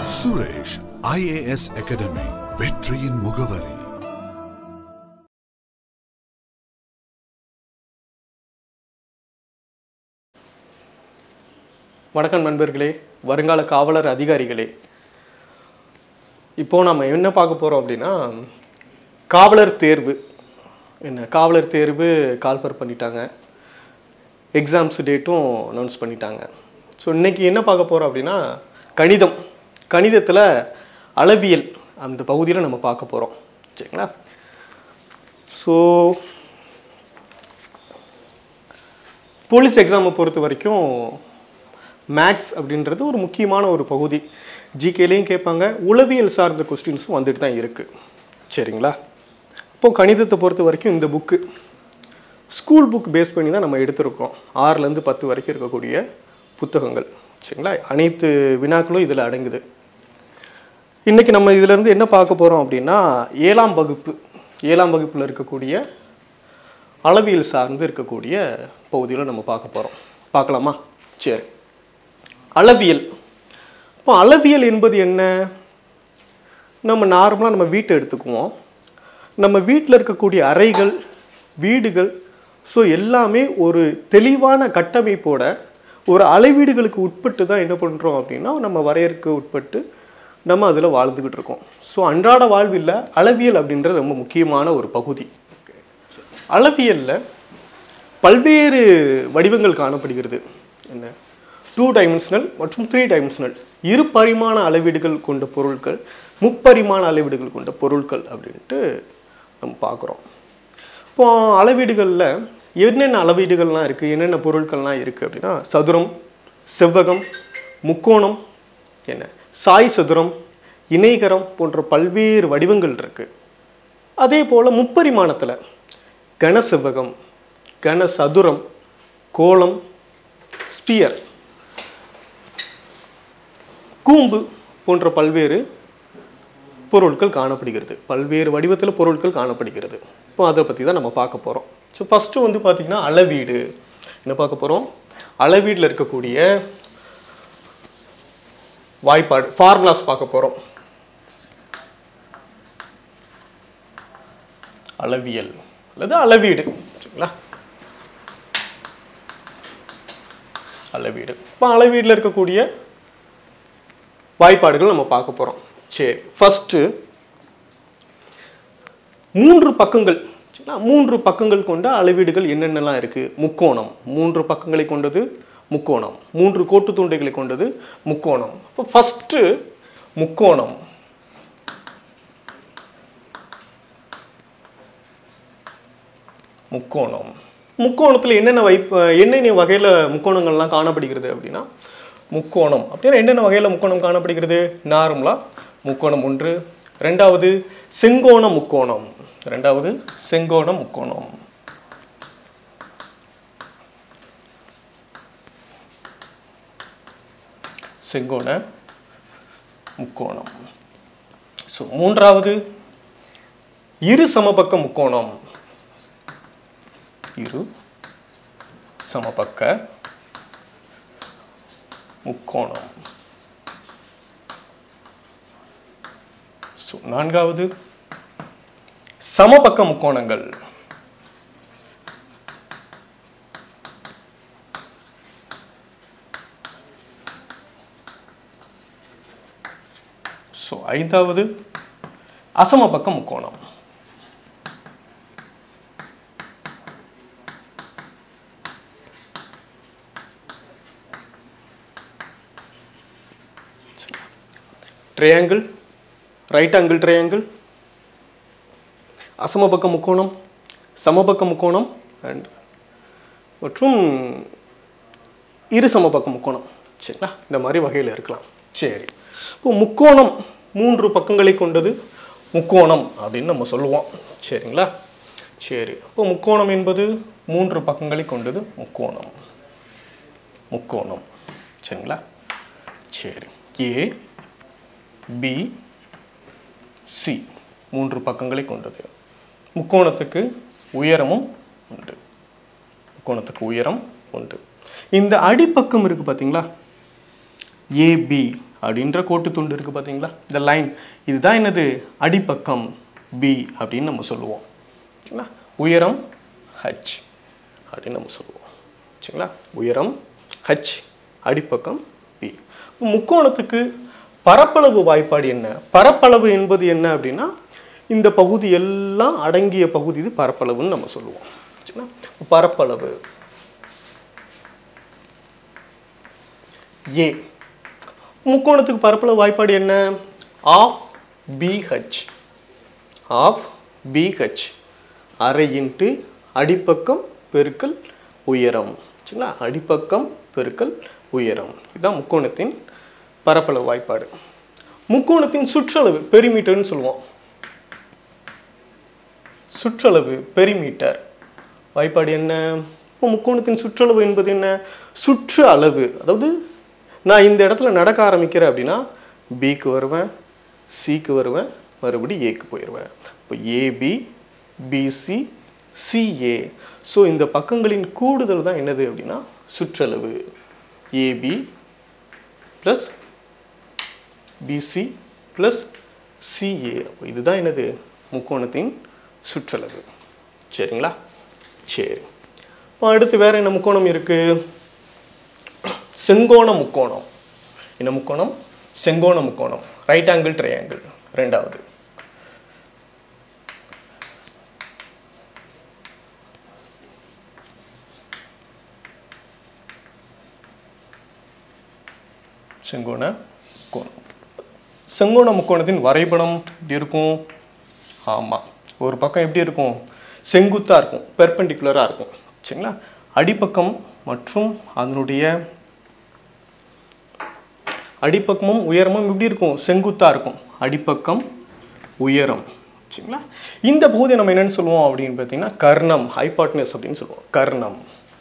Suresh IAS academy வெற்றியின் முகவரி வணக்கம் நண்பர்களே வருங்கால காவலர் அதிகாரிகளே இப்போ நம்ம என்ன பார்க்க போகிறோம் அப்படின்னா காவலர் தேர்வு என்ன காவலர் தேர்வு கால்பர் பண்ணிட்டாங்க எக்ஸாம்ஸ் டேட்டும் அனௌன்ஸ் பண்ணிட்டாங்க ஸோ இன்னைக்கு என்ன பார்க்க போகிறோம் அப்படின்னா கணிதம் கணிதத்தில் அளவியல் அந்த பகுதியில் நம்ம பார்க்க போகிறோம் சரிங்களா ஸோ போலீஸ் எக்ஸாமை பொறுத்த வரைக்கும் மேக்ஸ் அப்படின்றது ஒரு முக்கியமான ஒரு பகுதி ஜிகேலையும் கேட்பாங்க உளவியல் சார்ந்த கொஸ்டின்ஸும் வந்துட்டு தான் இருக்குது சரிங்களா இப்போ கணிதத்தை பொறுத்த வரைக்கும் இந்த புக்கு ஸ்கூல் புக் பேஸ் பண்ணி தான் நம்ம எடுத்திருக்கோம் ஆறுலேருந்து பத்து வரைக்கும் இருக்கக்கூடிய புத்தகங்கள் சரிங்களா அனைத்து வினாக்களும் இதில் அடங்குது இன்றைக்கி நம்ம இதிலேருந்து என்ன பார்க்க போகிறோம் அப்படின்னா ஏழாம் வகுப்பு ஏழாம் வகுப்பில் இருக்கக்கூடிய அளவியல் சார்ந்து இருக்கக்கூடிய பகுதியில் நம்ம பார்க்க போகிறோம் பார்க்கலாமா சரி அளவியல் இப்போ அளவியல் என்பது என்ன நம்ம நார்மலாக நம்ம வீட்டை எடுத்துக்குவோம் நம்ம வீட்டில் இருக்கக்கூடிய அறைகள் வீடுகள் ஸோ எல்லாமே ஒரு தெளிவான கட்டமைப்போட ஒரு அளவீடுகளுக்கு உட்பட்டு தான் என்ன பண்ணுறோம் அப்படின்னா நம்ம வரையறுக்கு உட்பட்டு நம்ம அதில் வாழ்ந்துக்கிட்டு இருக்கோம் ஸோ அன்றாட வாழ்வில் அளவியல் அப்படின்றது ரொம்ப முக்கியமான ஒரு பகுதி அளவியலில் பல்வேறு வடிவங்கள் காணப்படுகிறது என்ன டூ டைமென்ஷனல் மற்றும் த்ரீ டைமென்ஷனல் இரு பரிமாண அளவீடுகள் கொண்ட பொருட்கள் முப்பரிமாண அளவீடுகள் கொண்ட பொருட்கள் அப்படின்ட்டு நம்ம பார்க்குறோம் இப்போ அளவீடுகளில் என்னென்ன அளவீடுகள்லாம் இருக்குது என்னென்ன பொருட்கள்லாம் இருக்குது அப்படின்னா சதுரம் செவ்வகம் முக்கோணம் என்ன சாய் சதுரம் இணைகரம் போன்ற பல்வேறு வடிவங்கள் இருக்குது அதே போல் முப்பரிமாணத்தில் கன செவ்வகம் கன சதுரம் கோலம் ஸ்பியர் கூம்பு போன்ற பல்வேறு பொருட்கள் காணப்படுகிறது பல்வேறு வடிவத்தில் பொருட்கள் காணப்படுகிறது இப்போ அதை பற்றி தான் நம்ம பார்க்க போகிறோம் ஸோ ஃபஸ்ட்டு வந்து பார்த்திங்கன்னா அளவீடு என்ன பார்க்க போகிறோம் அளவீடில் இருக்கக்கூடிய வாய்ப்பாடு ஃபார்முலாஸ் பார்க்க போகிறோம் அளவியல் அல்லது அளவீடு சரிங்களா அளவீடு இப்போ அளவீடில் இருக்கக்கூடிய வாய்ப்பாடுகள் நம்ம பார்க்க போகிறோம் சரி ஃபஸ்ட்டு மூன்று பக்கங்கள் சரிங்களா மூன்று பக்கங்கள் கொண்ட அளவீடுகள் என்னென்னலாம் இருக்குது முக்கோணம் மூன்று பக்கங்களை கொண்டது முக்கோணம் மூன்று கோட்டு துண்டைகளை கொண்டது முக்கோணம் இப்போ ஃபஸ்ட்டு முக்கோணம் முக்கோணம் முக்கோணத்தில் என்னென்ன வைப்பு என்னென்ன வகையில் முக்கோணங்கள்லாம் காணப்படுகிறது அப்படின்னா முக்கோணம் அப்படின்னா என்னென்ன வகையில் முக்கோணம் காணப்படுகிறது நார்மலாக முக்கோணம் ஒன்று ரெண்டாவது செங்கோண முக்கோணம் ரெண்டாவது செங்கோண முக்கோணம் செங்கோண முக்கோணம் ஸோ மூன்றாவது இரு சமபக்க முக்கோணம் இரு சமபக்க முக்கோணம் ஸோ நான்காவது சமபக்க முக்கோணங்கள் ஸோ ஐந்தாவது அசமபக்க முக்கோணம் ட்ரையாங்கிள் ரைட் ஆங்கிள் ட்ரையாங்கிள் அசமபக்க முக்கோணம் சமபக்க முக்கோணம் அண்ட் மற்றும் இரு சமபக்க முக்கோணம் சரிங்களா இந்த மாதிரி வகையில் இருக்கலாம் சரி இப்போ முக்கோணம் மூன்று பக்கங்களை கொண்டது முக்கோணம் அப்படின்னு நம்ம சொல்லுவோம் சரிங்களா சரி இப்போ முக்கோணம் என்பது மூன்று பக்கங்களை கொண்டது முக்கோணம் முக்கோணம் சரிங்களா சரி ஏ பி சி மூன்று பக்கங்களை கொண்டது முக்கோணத்துக்கு உயரமும் உண்டு முக்கோணத்துக்கு உயரம் உண்டு இந்த அடிப்பக்கம் இருக்குது பார்த்தீங்களா ஏபி அப்படின்ற கோட்டு துண்டு இருக்குது பார்த்தீங்களா இந்த லைன் இதுதான் என்னது அடிப்பக்கம் பி அப்படின்னு நம்ம சொல்லுவோம் சரிங்களா உயரம் ஹச் அப்படின்னு நம்ம சொல்லுவோம் சரிங்களா உயரம் ஹச் அடிப்பக்கம் பி முக்கோணத்துக்கு பரப்பளவு வாய்ப்பாடு என்ன பரப்பளவு என்பது என்ன அப்படின்னா இந்த பகுதி எல்லாம் அடங்கிய பகுதி இது பரப்பளவுன்னு நம்ம சொல்லுவோம் சரிங்களா பரப்பளவு ஏ முக்கோணத்துக்கு பரப்பளவு வாய்ப்பாடு என்ன ஆஃப் பிஹெச் ஆஃப் பிஹெச் அரை இன்ட்டு அடிப்பக்கம் பெருக்கல் உயரம் சரிங்களா அடிப்பக்கம் பெருக்கல் உயரம் இதுதான் முக்கோணத்தின் பரப்பளவு வாய்ப்பாடு முக்கோணத்தின் சுற்றளவு பெரிமீட்டர்னு சொல்லுவோம் சுற்றளவு பெரிமீட்டர் வாய்ப்பாடு என்ன இப்போ முக்கோணத்தின் சுற்றளவு என்பது என்ன சுற்று அளவு அதாவது நான் இந்த இடத்துல நடக்க ஆரம்பிக்கிறேன் அப்படின்னா பிக்கு வருவேன் சிக்கு வருவேன் மறுபடி ஏக்கு போயிடுவேன் இப்போ ஏபி பிசி சிஏ ஸோ இந்த பக்கங்களின் கூடுதல் தான் என்னது அப்படின்னா சுற்றளவு AB plus BC plus CA அப்போ இதுதான் என்னது முக்கோணத்தின் சுற்றளவு சரிங்களா சரி இப்போ அடுத்து வேற என்ன முக்கோணம் இருக்கு செங்கோண முக்கோணம் என்ன முக்கோணம் செங்கோண முக்கோணம் ரைட் ஆங்கிள் ட்ரையாங்கிள் ரெண்டாவது செங்கோண முக்கோணம் செங்கோண முக்கோணத்தின் வரைபடம் எப்படி இருக்கும் ஆமாம் ஒரு பக்கம் எப்படி இருக்கும் செங்குத்தாக இருக்கும் பெர்பெண்டிகுலராக இருக்கும் சரிங்களா அடிப்பக்கம் மற்றும் அதனுடைய அடிப்பக்கமும் உயரமும் எப்படி இருக்கும் செங்குத்தாக இருக்கும் அடிப்பக்கம் உயரம் சரிங்களா இந்த பகுதியை நம்ம என்னன்னு சொல்லுவோம் அப்படின்னு பார்த்தீங்கன்னா கர்ணம் ஹைபாட்னஸ் அப்படின்னு சொல்லுவோம் கர்ணம்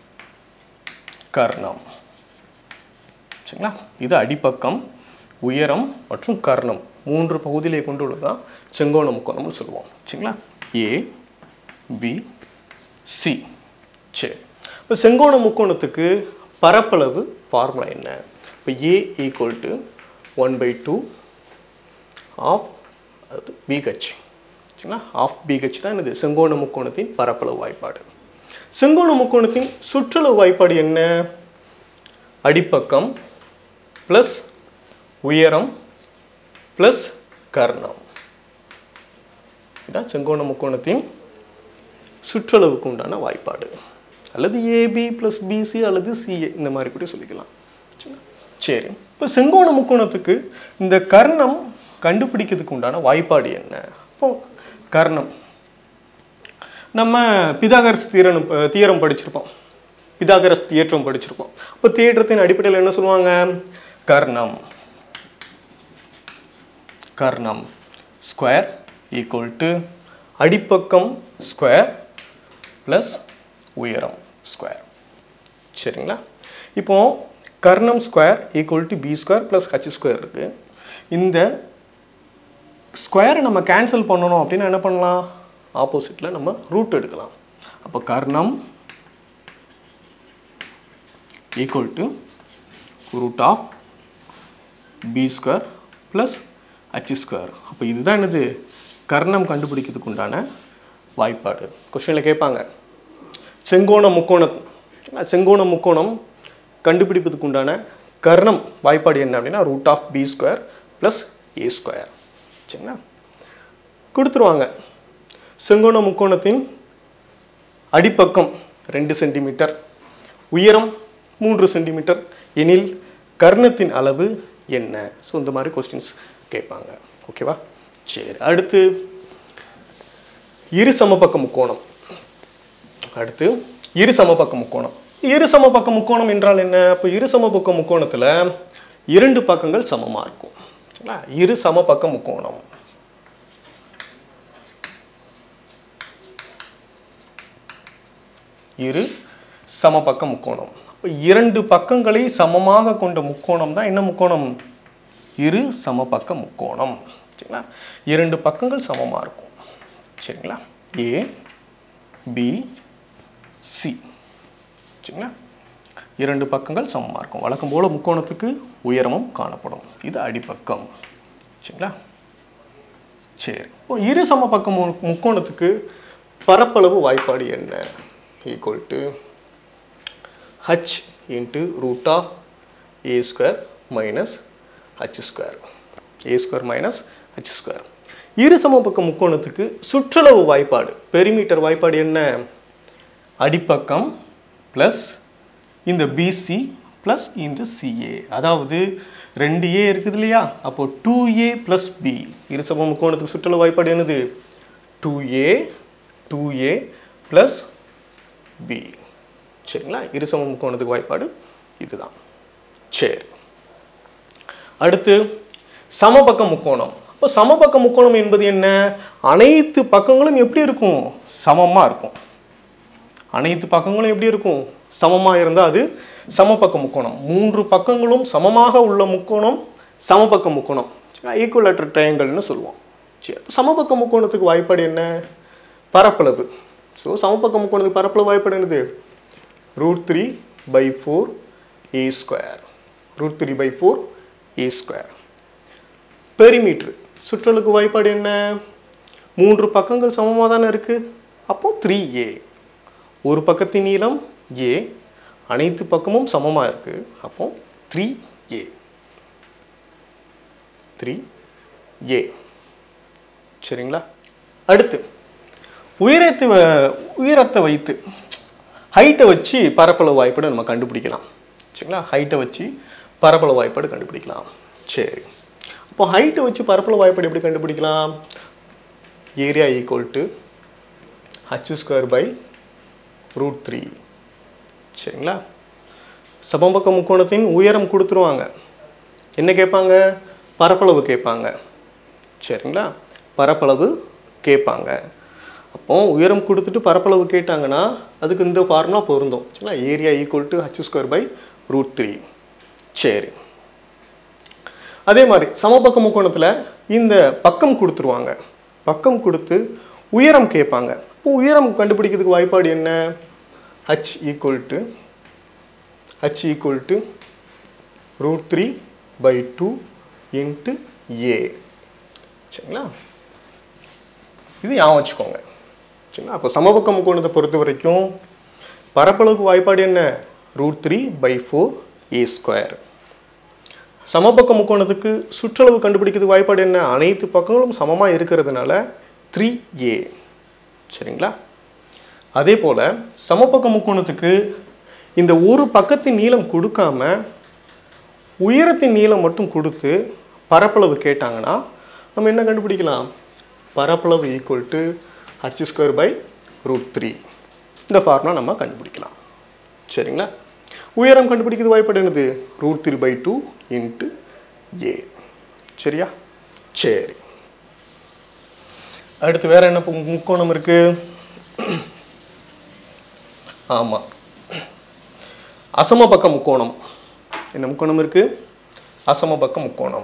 கர்ணம் சரிங்களா இது அடிப்பக்கம் உயரம் மற்றும் கர்ணம் மூன்று பகுதியிலே கொண்டுள்ளதான் செங்கோண முக்கோணம்னு சொல்லுவோம் சரிங்களா ஏ பி சி சரி இப்போ செங்கோண முக்கோணத்துக்கு பரப்பளவு ஃபார்முலா என்ன இப்போ A equal to one by two half அதாவது பிஹெச் சரிங்களா ஆஃப் பிஹெச் தான் என்னது செங்கோண முக்கோணத்தின் பரப்பளவு வாய்ப்பாடு செங்கோண முக்கோணத்தின் சுற்றளவு வாய்ப்பாடு என்ன அடிப்பக்கம் ப்ளஸ் உயரம் ப்ளஸ் கர்ணம் இதான் செங்கோண முக்கோணத்தின் சுற்றளவுக்கு உண்டான வாய்ப்பாடு அல்லது ஏபி ப்ளஸ் பிசி அல்லது சிஏ இந்த மாதிரி கூட சொல்லிக்கலாம் சரிங்களா? சரி இப்போ செங்கோண முக்கோணத்துக்கு இந்த கர்ணம் கண்டுபிடிக்கிறதுக்கு உண்டான வாய்ப்பாடு என்ன இப்போ கர்ணம் நம்ம பிதாகரஸ் தீரன் தீரம் படிச்சிருப்போம் பிதாகரஸ் தியேற்றம் படிச்சிருப்போம் இப்போ தியேற்றத்தின் அடிப்படையில் என்ன சொல்லுவாங்க கர்ணம் கர்ணம் ஸ்கொயர் ஈக்குவல் டு அடிப்பக்கம் ஸ்கொயர் ப்ளஸ் உயரம் ஸ்கொயர் சரிங்களா இப்போ கர்ணம் square equal to B square plus H square இருக்குது இந்த ஸ்கொயரை நம்ம கேன்சல் பண்ணணும் அப்படின்னா என்ன பண்ணலாம் ஆப்போசிட்டில் நம்ம ரூட் எடுக்கலாம் அப்போ கர்ணம் equal to root of B square plus H square அப்போ இதுதான் என்னது கர்ணம் கண்டுபிடிக்கிறதுக்கு உண்டான வாய்ப்பாடு கொஸ்டினில் கேட்பாங்க செங்கோண முக்கோணம் செங்கோண முக்கோணம் கண்டுபிடிப்பதுக்கு உண்டான கர்ணம் வாய்ப்பாடு என்ன அப்படின்னா root of B square plus A square சரிங்களா கொடுத்துருவாங்க செங்கோண முக்கோணத்தின் அடிப்பக்கம் ரெண்டு சென்டிமீட்டர் உயரம் மூன்று சென்டிமீட்டர் எனில் கர்ணத்தின் அளவு என்ன ஸோ இந்த மாதிரி கொஸ்டின்ஸ் கேட்பாங்க ஓகேவா சரி அடுத்து இரு சமபக்க முக்கோணம் அடுத்து இரு சமபக்க முக்கோணம் இரு சமபக்க முக்கோணம் என்றால் என்ன அப்போ இரு சமபக்க முக்கோணத்தில் இரண்டு பக்கங்கள் சமமாக இருக்கும் சரிங்களா இரு சமபக்க முக்கோணம் இரு சமபக்க முக்கோணம் அப்ப இரண்டு பக்கங்களை சமமாக கொண்ட முக்கோணம் தான் என்ன முக்கோணம் இரு சமபக்க முக்கோணம் சரிங்களா இரண்டு பக்கங்கள் சமமாக இருக்கும் சரிங்களா ஏ பி சி சரிங்களா இரண்டு பக்கங்கள் சமமாக இருக்கும் வழக்கம் போல் முக்கோணத்துக்கு உயரமும் காணப்படும் இது அடிப்பக்கம் சரிங்களா சரி இப்போ இரு சம பக்கம் மு- முக்கோணத்துக்கு பரப்பளவு வாய்ப்பாடு என்ன equal to H into root of A square minus H square A square minus H square இரு சம பக்க முக்கோணத்துக்கு சுற்றளவு வாய்ப்பாடு பெரிமீட்டர் வாய்ப்பாடு என்ன அடிப்பக்கம் ப்ளஸ் இந்த பிசி ப்ளஸ் இந்த சிஏ அதாவது ரெண்டு ஏ இருக்குது இல்லையா அப்போ டூ ஏ ப்ளஸ் பி இருசம முக்கோணத்துக்கு சுற்றளவு வாய்ப்பாடு என்னது two A two A plus B சரிங்களா இருசம முக்கோணத்துக்கு வாய்ப்பாடு இதுதான் சரி அடுத்து சமபக்க முக்கோணம் இப்போ சமபக்க முக்கோணம் என்பது என்ன அனைத்து பக்கங்களும் எப்படி இருக்கும் சமமாக இருக்கும் அனைத்து பக்கங்களும் எப்படி இருக்கும் சமமாக இருந்தால் அது சமபக்க முக்கோணம் மூன்று பக்கங்களும் சமமாக உள்ள முக்கோணம் சமபக்க முக்கோணம் ஈக்குவலேட்டர் ட்ரையாங்கல்னு சொல்லுவோம் சரி அப்ப சமபக்க முக்கோணத்துக்கு வாய்ப்பாடு என்ன பரப்பளவு ஸோ சமபக்க முக்கோணத்துக்கு பரப்பளவு வாய்ப்பாடு என்னது root three by four A square root three by four A square perimeter சுற்றலுக்கு வாய்ப்பாடு என்ன மூன்று பக்கங்கள் சமமாக தானே இருக்குது அப்போ த்ரீ ஏ ஒரு பக்கத்தின் நீளம் ஏ அனைத்து பக்கமும் சமமாக இருக்குது அப்போ த்ரீ ஏ த்ரீ ஏ சரிங்களா அடுத்து உயரத்தை வ- உயரத்தை வைத்து ஹைட்டை வச்சு பரப்பளவு வாய்ப்பாடு நம்ம கண்டுபிடிக்கலாம் சரிங்களா ஹைட்டை வச்சு பரப்பளவு வாய்ப்பாடு கண்டுபிடிக்கலாம் சரி அப்போ ஹைட்டை வச்சு பரப்பளவு வாய்ப்பாடு எப்படி கண்டுபிடிக்கலாம் area equal to H square by root three சரிங்களா சமபக்க முக்கோணத்தின் உயரம் கொடுத்துருவாங்க என்ன கேட்பாங்க பரப்பளவு கேட்பாங்க சரிங்களா பரப்பளவு கேட்பாங்க அப்போ உயரம் கொடுத்துட்டு பரப்பளவு கேட்டாங்கன்னா அதுக்கு இந்த ஃபார்முலா பொருந்தும் சரிங்களா area equal to H square by root three சரி அதே மாதிரி சமபக்க முக்கோணத்தில் இந்த பக்கம் கொடுத்துருவாங்க பக்கம் கொடுத்து உயரம் கேட்பாங்க இப்போ உயரம் கண்டுபிடிக்கிறதுக்கு வாய்ப்பாடு என்ன H equal to H equal to root three by two into A சரிங்களா இது ஞாபகம் வச்சுக்கோங்க சரிங்களா அப்போ சமபக்க முக்கோணத்தை பொறுத்த வரைக்கும் பரப்பளவுக்கு வாய்ப்பாடு என்ன root three by four A square சமபக்க முக்கோணத்துக்கு சுற்றளவு கண்டுபிடிக்கிறதுக்கு வாய்ப்பாடு என்ன அனைத்து பக்கங்களும் சமமாக இருக்கிறதுனால த்ரீ ஏ சரிங்களா அதே போல் சமபக்க முக்கோணத்துக்கு இந்த ஒரு பக்கத்தின் நீளம் கொடுக்காம உயரத்தின் நீளம் மட்டும் கொடுத்து பரப்பளவு கேட்டாங்கன்னா நம்ம என்ன கண்டுபிடிக்கலாம் பரப்பளவு equal to H square by root three இந்த ஃபார்முலா நம்ம கண்டுபிடிக்கலாம் சரிங்களா உயரம் கண்டுபிடிக்கிறது வாய்ப்பாடு என்னது root three by two into A சரியா சரி அடுத்து வேற என்ன பு- முக்கோணம் இருக்கு ஆமாம் அசமபக்க முக்கோணம் என்ன முக்கோணம் இருக்கு அசமபக்க முக்கோணம்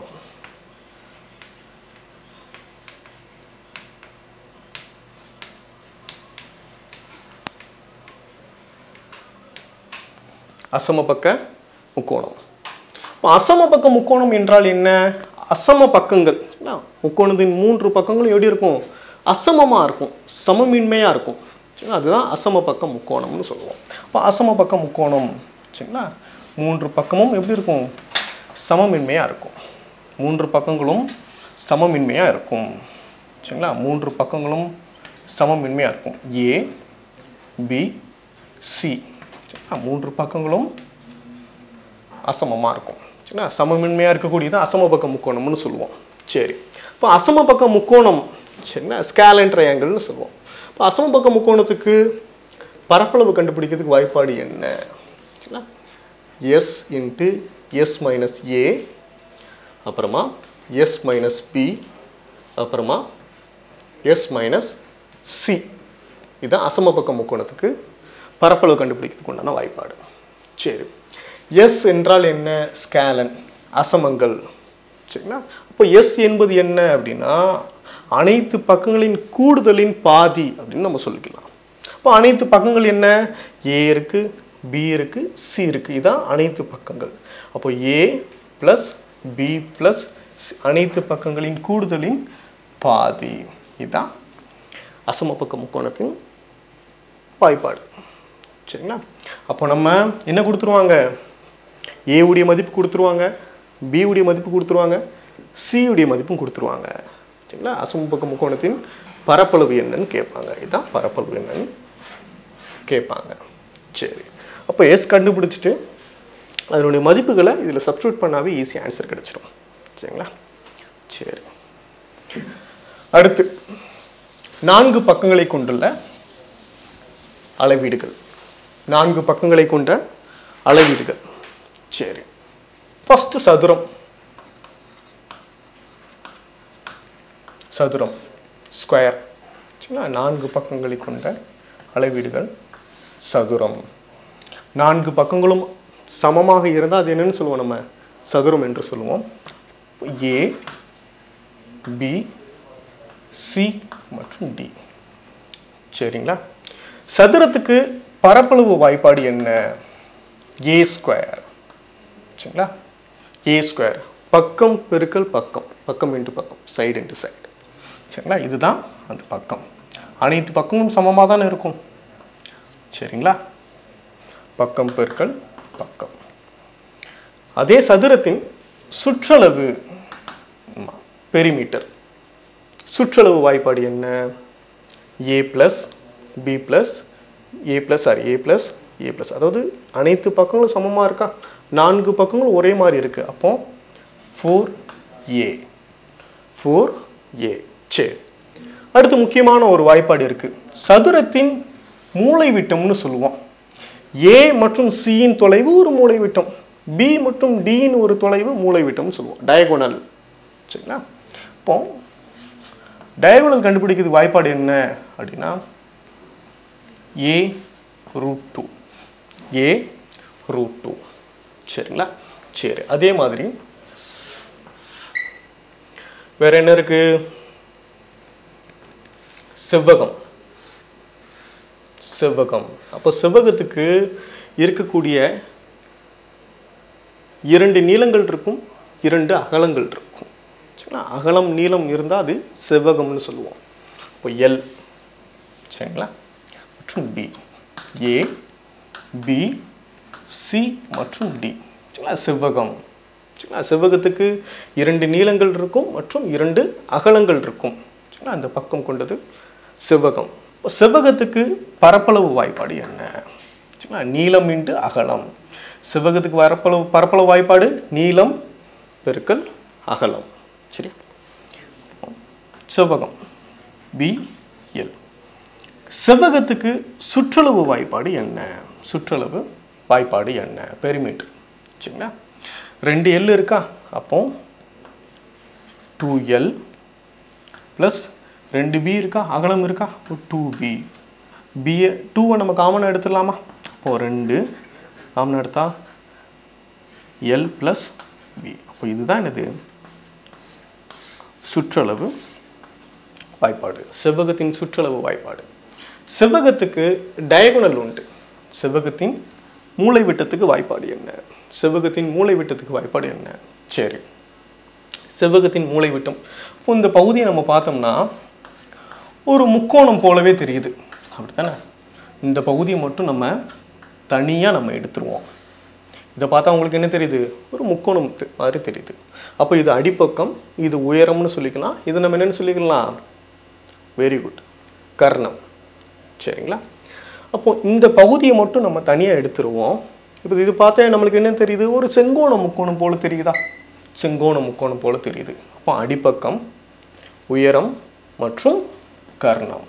அசமபக்க முக்கோணம் இப்போ அசமபக்க முக்கோணம் என்றால் என்ன அசம பக்கங்கள் என்ன? முக்கோணத்தின் மூன்று பக்கங்களும் எப்படி இருக்கும் அசமமாக இருக்கும் சமமின்மையாக இருக்கும் சரிங்களா அதுதான் அசம பக்க முக்கோணம்னு சொல்லுவோம் அப்போ அசம பக்க முக்கோணம் சரிங்களா மூன்று பக்கமும் எப்படி இருக்கும் சமமின்மையாக இருக்கும் மூன்று பக்கங்களும் சமமின்மையாக இருக்கும் சரிங்களா மூன்று பக்கங்களும் சமமின்மையாக இருக்கும் ஏ பி சி சரிங்களா மூன்று பக்கங்களும் அசமமாக இருக்கும் சரிங்களா சமமின்மையாக இருக்கக்கூடியது அசமபக்க முக்கோணம்னு சொல்லுவோம் சரி இப்போ அசமபக்க முக்கோணம் சரிங்களா ஸ்கேலன் ட்ரையாங்கிள்னு சொல்லுவோம் இப்போ அசமபக்க முக்கோணத்துக்கு பரப்பளவு கண்டுபிடிக்கிறதுக்கு வாய்ப்பாடு என்ன சரிங்களா S into S minus A அப்புறமா எஸ் மைனஸ் பி அப்புறமா எஸ் மைனஸ் சி இதுதான் அசமபக்க முக்கோணத்துக்கு பரப்பளவு கண்டுபிடிக்கிறதுக்கு உண்டான வாய்ப்பாடு சரி எஸ் என்றால் என்ன ஸ்கேலன் அசமங்கள் சரிங்களா அப்போ எஸ் என்பது என்ன அப்படின்னா அனைத்து பக்கங்களின் கூடுதலின் பாதி அப்படின்னு நம்ம சொல்லிக்கலாம் அப்போ அனைத்து பக்கங்கள் என்ன ஏ இருக்கு பி இருக்கு சி இருக்கு இதான் அனைத்து பக்கங்கள் அப்போ ஏ ப்ளஸ் பி ப்ளஸ் அனைத்து பக்கங்களின் கூடுதலின் பாதி இதுதான் அசமபக்க முக்கோணத்தின் வாய்ப்பாடு சரிங்களா அப்போ நம்ம என்ன கொடுத்துருவாங்க A உடைய மதிப்பு கொடுத்துருவாங்க B உடைய மதிப்பு கொடுத்துருவாங்க C உடைய மதிப்பும் கொடுத்துருவாங்க சரிங்களா அசமபக்க முக்கோணத்தின் பரப்பளவு என்னன்னு கேட்பாங்க இதுதான் பரப்பளவு என்னன்னு கேட்பாங்க சரி அப்போ எஸ் கண்டுபிடிச்சிட்டு அதனுடைய மதிப்புகளை இதில் சப்ஸ்டியூட் பண்ணாவே ஈஸி ஆன்சர் கிடைச்சிரும் சரிங்களா சரி அடுத்து நான்கு பக்கங்களை கொண்டுள்ள அளவீடுகள் நான்கு பக்கங்களை கொண்ட அளவீடுகள் சரி ஃபர்ஸ்ட் சதுரம் சதுரம் ஸ்கொயர் சரிங்களா நான்கு பக்கங்களை கொண்ட அளவீடுகள் சதுரம் நான்கு பக்கங்களும் சமமாக இருந்தால் அது என்னன்னு சொல்லுவோம் நம்ம சதுரம் என்று சொல்லுவோம் ஏ பி சி மற்றும் டி சரிங்களா சதுரத்துக்கு பரப்பளவு வாய்ப்பாடு என்ன ஏ ஸ்கொயர் சரிங்களா ஏ ஸ்கொயர் பக்கம் பெருக்கல் பக்கம் பக்கம் இன்ட்டு பக்கம் சைடு இன்ட்டு சைடு சரிங்களா இதுதான் அந்த பக்கம் அனைத்து பக்கமும் சமமாக தானே இருக்கும் சரிங்களா பக்கம் பெருக்கல் பக்கம் அதே சதுரத்தின் சுற்றளவு பெரிமீட்டர் சுற்றளவு வாய்ப்பாடு என்ன A plus B plus A plus sorry A plus A plus அதாவது அனைத்து பக்கங்களும் சமமாக இருக்கா நான்கு பக்கங்களும் ஒரே மாதிரி இருக்குது அப்போ ஃபோர் ஏ ஃபோர் ஏ சரி அடுத்து முக்கியமான ஒரு வாய்ப்பாடு இருக்குது சதுரத்தின் மூளை விட்டம்னு சொல்லுவோம் ஏ மற்றும் சியின் தொலைவு ஒரு மூளை விட்டம் பி மற்றும் டியின் ஒரு தொலைவு மூளை விட்டம்னு சொல்லுவோம் டயகோனல் சரிங்களா இப்போ டயகோனல் கண்டுபிடிக்கிறது வாய்ப்பாடு என்ன அப்படின்னா A root two A root two சரிங்களா சரி அதே மாதிரி வேற என்ன இருக்கு செவ்வகம் செவ்வகம் அப்போ செவ்வகத்துக்கு இருக்கக்கூடிய இரண்டு நீளங்கள் இருக்கும் இரண்டு அகலங்கள் இருக்கும் சரிங்களா அகலம் நீளம் இருந்தால் அது செவ்வகம்னு சொல்லுவோம் இப்போ எல் சரிங்களா மற்றும் பி ஏ பி சி மற்றும் டி சரிங்களா செவ்வகம் சரிங்களா செவ்வகத்துக்கு இரண்டு நீளங்கள் இருக்கும் மற்றும் இரண்டு அகலங்கள் இருக்கும் சரிங்களா அந்த பக்கம் கொண்டது செவ்வகம் இப்போ செவ்வகத்துக்கு பரப்பளவு வாய்ப்பாடு என்ன சரிங்களா நீளம் இன்ட்டு அகலம் செவ்வகத்துக்கு பரப்பளவு பரப்பளவு வாய்ப்பாடு நீளம் பெருக்கல் அகலம் சரி செவ்வகம் பி எல் செவ்வகத்துக்கு சுற்றளவு வாய்ப்பாடு என்ன சுற்றளவு வாய்ப்பாடு என்ன பெரிமீட்டர் சரிங்களா ரெண்டு எல் இருக்கா அப்போ டூ எல் ப்ளஸ் ரெண்டு பி இருக்கா அகலம் இருக்கா டூ பி பிஏ டூவை நம்ம காமனாக எடுத்துடலாமா அப்போ ரெண்டு காமனாக எடுத்தா எல் ப்ளஸ் பி அப்போ இதுதான் என்னது சுற்றளவு வாய்ப்பாடு செவ்வகத்தின் சுற்றளவு வாய்ப்பாடு செவ்வகத்துக்கு டயகோனல் உண்டு செவ்வகத்தின் மூளை விட்டத்துக்கு வாய்ப்பாடு என்ன செவ்வகத்தின் மூளை விட்டத்துக்கு வாய்ப்பாடு என்ன சரி செவ்வகத்தின் மூளை விட்டம் இப்போ இந்த பகுதியை நம்ம பார்த்தோம்னா ஒரு முக்கோணம் போலவே தெரியுது அப்படித்தானே இந்த பகுதியை மட்டும் நம்ம தனியாக நம்ம எடுத்துருவோம் இதை பார்த்தா உங்களுக்கு என்ன தெரியுது ஒரு முக்கோணம் தெ- மாதிரி தெரியுது அப்போ இது அடிப்பக்கம் இது உயரம்னு சொல்லிக்கலாம் இது நம்ம என்னன்னு சொல்லிக்கலாம் வெரி குட் கர்ணம் சரிங்களா அப்போ இந்த பகுதியை மட்டும் நம்ம தனியாக எடுத்துருவோம் இப்போ இது பார்த்தா நம்மளுக்கு என்ன தெரியுது ஒரு செங்கோண முக்கோணம் போல தெரியுதா செங்கோண முக்கோணம் போல தெரியுது அப்போ அடிப்பக்கம் உயரம் மற்றும் கர்ணம்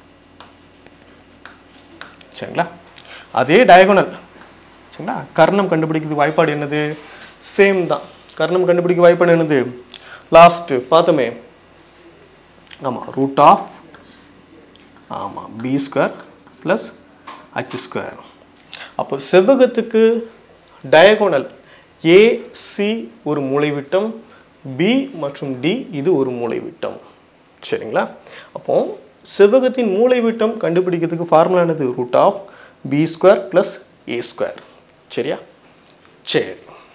சரிங்களா அதே டயகோனல் சரிங்களா கர்ணம் கண்டுபிடிக்கிறது வாய்ப்பாடு என்னது சேம் தான் கர்ணம் கண்டுபிடிக்க வாய்ப்பாடு என்னது லாஸ்ட்டு பார்த்தோமே ஆமாம் ரூட் ஆஃப் ஆமாம் B square plus H square அப்போ செவ்வகத்துக்கு டயகோனல் ஏசி ஒரு மூலைவிட்டம் பி மற்றும் டி இது ஒரு மூலைவிட்டம் சரிங்களா அப்போ செவ்வகத்தின் மூலைவிட்டம் கண்டுபிடிக்கிறதுக்கு ஃபார்முலா என்னது root of B square plus A square சரியா சரி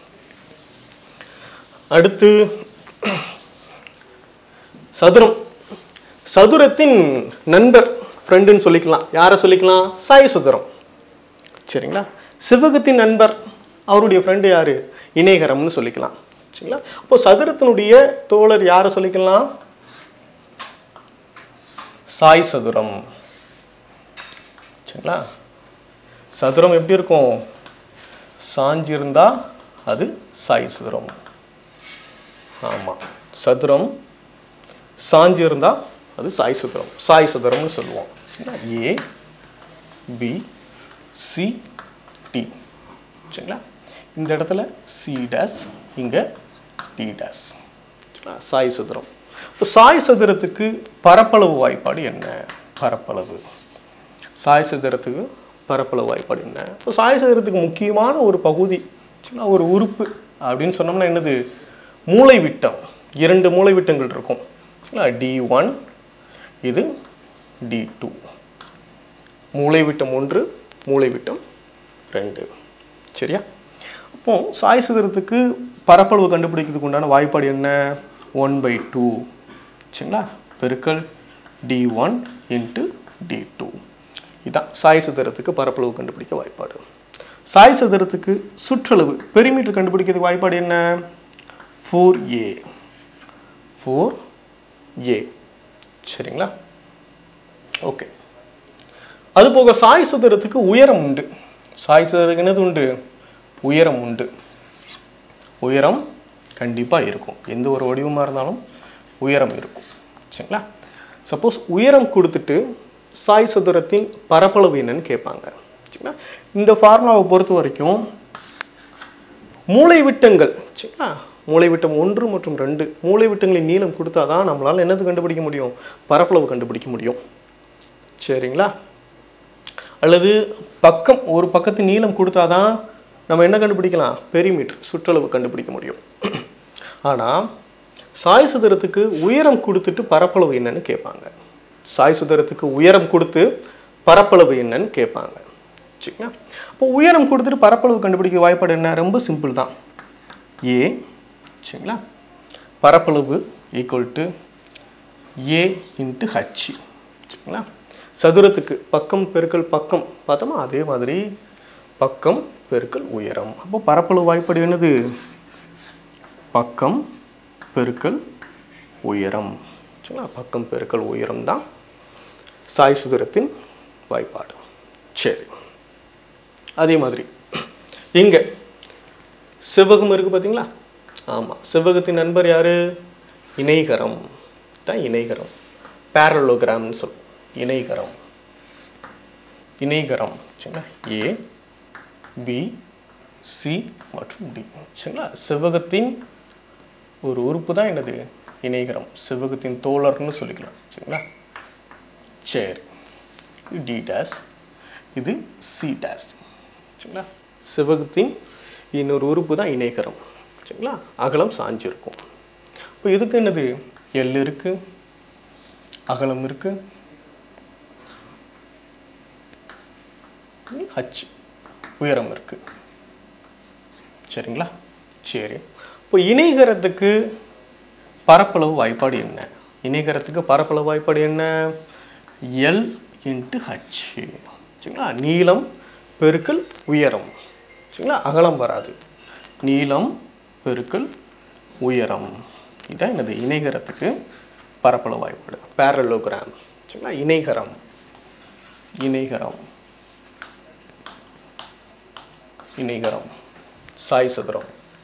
அடுத்து சதுரம் சதுரத்தின் நண்பர் ஃப்ரெண்டுன்னு சொல்லிக்கலாம் யாரை சொல்லிக்கலாம் சாய் சதுரம் சரிங்களா சிவகத்தின் நண்பர் அவருடைய ஃப்ரெண்டு யாரு இணைகரம்னு சொல்லிக்கலாம் சரிங்களா அப்போ சதுரத்தினுடைய தோழர் யாரை சொல்லிக்கலாம் சாய் சதுரம் சரிங்களா சதுரம் எப்படி இருக்கும் சாஞ்சிருந்தா அது சாய் சதுரம் ஆமாம் சதுரம் சாஞ்சு இருந்தால் அது சாய் சதுரம் சாய் சதுரம்னு சொல்லுவோம் சரிங்களா ஏ பி சி டி சரிங்களா இந்த இடத்துல சி டேஸ் இங்கே டி டேஸ் சரிங்களா சாய் சதுரம் இப்போ சாய் சதுரத்துக்கு பரப்பளவு வாய்ப்பாடு என்ன பரப்பளவு சாய் சதுரத்துக்கு பரப்பளவு வாய்ப்பாடு என்ன இப்போ சாய் சதுரத்துக்கு முக்கியமான ஒரு பகுதி சரிங்களா ஒரு உறுப்பு அப்படின்னு சொன்னோம்னா என்னது மூளை விட்டம் இரண்டு மூளை விட்டங்கள் இருக்கும் சரிங்களா டி ஒன் இது டி டூ மூளை விட்டம் ஒன்று மூளை விட்டம் ரெண்டு சரியா அப்போ சாய் சதுரத்துக்கு பரப்பளவு கண்டுபிடிக்கிறதுக்கு உண்டான வாய்ப்பாடு என்ன ஒன் பை டூ சரிங்களா பெருக்கல் D one into D two இதான் சாய் சதுரத்துக்கு பரப்பளவு கண்டுபிடிக்க வாய்ப்பாடு சாய் சதுரத்துக்கு சுற்றளவு பெரிமீட்டர் கண்டுபிடிக்கிறதுக்கு வாய்ப்பாடு என்ன ஃபோர் ஏ ஃபோர் ஏ சரிங்களா ஓகே அது போக சாய் சதுரத்துக்கு உயரம் உண்டு சாய் சதுரத்துக்கு என்னது உண்டு உயரம் உண்டு உயரம் கண்டிப்பாக இருக்கும் எந்த ஒரு வடிவமாக இருந்தாலும் உயரம் இருக்கும் சரிங்களா சப்போஸ் உயரம் கொடுத்துட்டு சாய் சதுரத்தின் பரப்பளவு என்னன்னு கேட்பாங்க சரிங்களா இந்த ஃபார்முலாவை பொறுத்த வரைக்கும் மூளை விட்டங்கள் சரிங்களா மூளை விட்டம் ஒன்று மற்றும் ரெண்டு மூளை விட்டங்களின் நீளம் கொடுத்தா தான் நம்மளால் என்னது கண்டுபிடிக்க முடியும் பரப்பளவு கண்டுபிடிக்க முடியும் சரிங்களா அல்லது பக்கம் ஒரு பக்கத்து நீளம் கொடுத்தாதான் நம்ம என்ன கண்டுபிடிக்கலாம் பெரிமீட்டர் சுற்றளவு கண்டுபிடிக்க முடியும் ஆனால் சாய் சதுரத்துக்கு உயரம் கொடுத்துட்டு பரப்பளவு என்னன்னு கேட்பாங்க சாய் சதுரத்துக்கு உயரம் கொடுத்து பரப்பளவு என்னன்னு கேட்பாங்க சரிங்களா அப்போ உயரம் கொடுத்துட்டு பரப்பளவு கண்டுபிடிக்க வாய்ப்பாடு என்ன ரொம்ப சிம்பிள் தான் ஏ சரிங்களா பரப்பளவு equal to A into H சரிங்களா சதுரத்துக்கு பக்கம் பெருக்கல் பக்கம் பார்த்தோமா அதே மாதிரி பக்கம் பெருக்கல் உயரம் அப்போ பரப்பளவு வாய்ப்பாடு என்னது பக்கம் பெருக்கல் உயரம் சரிங்களா பக்கம் பெருக்கல் உயரம் தான் சாய் சுதரத்தின் வாய்ப்பாடு சரி அதே மாதிரி இங்க செவ்வகம் இருக்கு பார்த்தீங்களா ஆமாம் செவ்வகத்தின் நண்பர் யாரு இணைகரம் தான் இணைகரம் பேரலோகிராம்னு சொல்லுவோம் இணைகரம் இணைகரம் சரிங்களா ஏ பி சி மற்றும் டி சரிங்களா செவ்வகத்தின் ஒரு உறுப்பு தான் என்னது இணைகரம் செவ்வகத்தின் தோழர்னு சொல்லிக்கலாம் சரிங்களா சரி இது டி டேஸ் இது சி டேஸ் சரிங்களா செவ்வகத்தின் இன்னொரு உறுப்பு தான் இணைகரம் சரிங்களா அகலம் சாஞ்சிருக்கும் இப்போ இதுக்கு என்னது எல் இருக்கு அகலம் இருக்கு ஹச் உயரம் இருக்கு சரிங்களா சரி இப்போ இணைகரத்துக்கு பரப்பளவு வாய்ப்பாடு என்ன இணைகரத்துக்கு பரப்பளவு வாய்ப்பாடு என்ன எல் இன்ட்டு ஹச் சரிங்களா நீளம் பெருக்கல் உயரம் சரிங்களா அகலம் வராது நீளம் பெருக்கல் உயரம் இதான் எனது இணைகரத்துக்கு பரப்பளவு வாய்ப்பாடு பேரலோகிராம் சரிங்களா இணைகரம் இணைகரம் இணைகரம் சாய் சதுரம்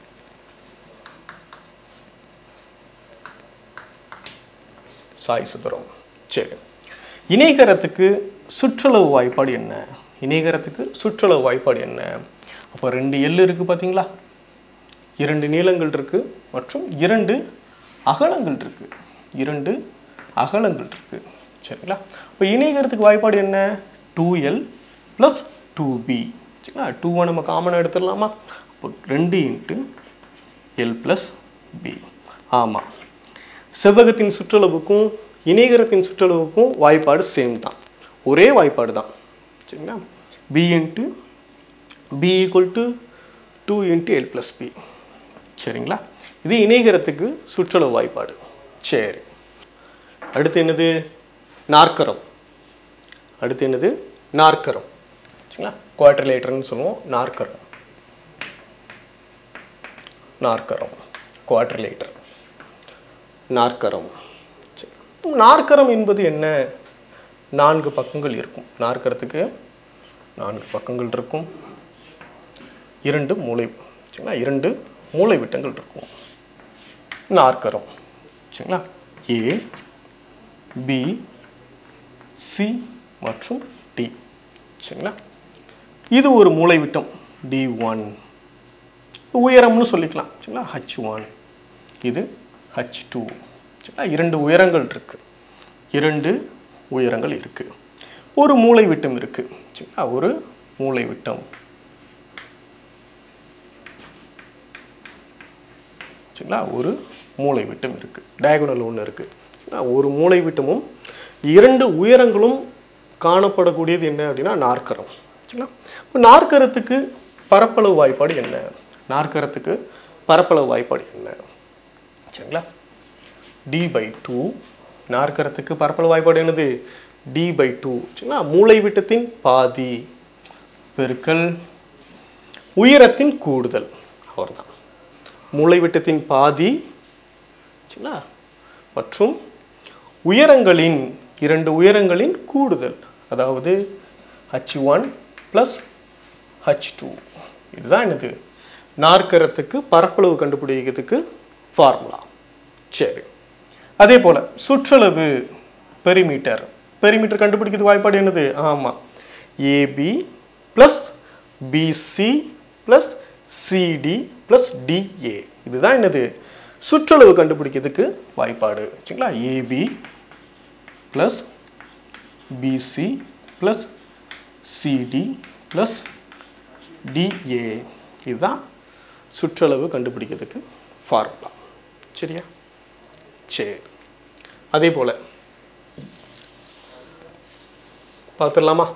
சாய் சதுரம் சரி இணைகரத்துக்கு சுற்றளவு வாய்ப்பாடு என்ன இணைகரத்துக்கு சுற்றளவு வாய்ப்பாடு என்ன அப்போ ரெண்டு எல் இருக்கு பார்த்தீங்களா இரண்டு நீளங்கள் இருக்கு மற்றும் இரண்டு அகலங்கள் இருக்கு இரண்டு அகலங்கள் இருக்கு சரிங்களா இப்போ இணைகரத்துக்கு வாய்ப்பாடு என்ன two L plus two B சரிங்களா டூவை நம்ம காமனாக எடுத்துடலாமா அப்போ ரெண்டு இன்ட்டு எல் ப்ளஸ் பி ஆமாம் செவ்வகத்தின் சுற்றளவுக்கும் இணைகரத்தின் சுற்றளவுக்கும் வாய்ப்பாடு சேம் தான் ஒரே வாய்ப்பாடு தான் சரிங்களா B into B equal to two into L plus B சரிங்களா இது இணைகரத்துக்கு சுற்றளவு வாய்ப்பாடு சரி அடுத்து என்னது நாற்கரம் அடுத்து என்னது நாற்கரம் சரிங்களா குவாட்ரிலேட்டர்னு சொல்லுவோம் நாற்கரம் நாற்கரம் குவாட்ரிலேட்டர் நாற்கரம் சரி. நாற்கரம் என்பது என்ன நான்கு பக்கங்கள் இருக்கும் நாற்கரத்துக்கு நான்கு பக்கங்கள் இருக்கும் இரண்டு மூளை சரிங்களா இரண்டு மூளை விட்டங்கள் இருக்கும் நாற்கரம் சரிங்களா ஏ பி சி மற்றும் டி சரிங்களா இது ஒரு மூளை விட்டம் டி ஒன் உயரம்னு சொல்லிக்கலாம் சரிங்களா ஹச் ஒன் இது ஹச் டூ சரிங்களா இரண்டு உயரங்கள் இருக்கு இரண்டு உயரங்கள் இருக்கு ஒரு மூளை விட்டம் இருக்கு சரிங்களா ஒரு மூளை விட்டம் சரிங்களா ஒரு மூளை விட்டம் இருக்கு டயகோனல் ஒன்று இருக்கு சரிங்களா? ஒரு மூளை விட்டமும் இரண்டு உயரங்களும் காணப்படக்கூடியது என்ன அப்படின்னா நாற்கரம் சரிங்களா இப்போ நாற்கரத்துக்கு பரப்பளவு வாய்ப்பாடு என்ன நாற்கரத்துக்கு பரப்பளவு வாய்ப்பாடு என்ன சரிங்களா டி பை டூ நாற்கரத்துக்கு பரப்பளவு வாய்ப்பாடு என்னது டி பை டூ சரிங்களா மூளை விட்டத்தின் பாதி பெருக்கல் உயரத்தின் கூடுதல் அவர்தான் மூளை விட்டத்தின் பாதி சரிங்களா மற்றும் உயரங்களின் இரண்டு உயரங்களின் கூடுதல் அதாவது H one plus H two இதுதான் என்னது நாற்கரத்துக்கு பரப்பளவு கண்டுபிடிக்கிறதுக்கு ஃபார்முலா சரி அதே போல் சுற்றளவு பெரிமீட்டர் பெரிமீட்டர் கண்டுபிடிக்கிறது வாய்ப்பாடு என்னது ஆமாம் AB plus BC plus CD plus DA இதுதான் என்னது சுற்றளவு கண்டுபிடிக்கிறதுக்கு வாய்ப்பாடு சரிங்களா AB plus BC plus CD plus DA இதுதான் சுற்றளவு கண்டுபிடிக்கிறதுக்கு ஃபார்முலா சரியா சரி அதே போல் பார்த்துடலாமா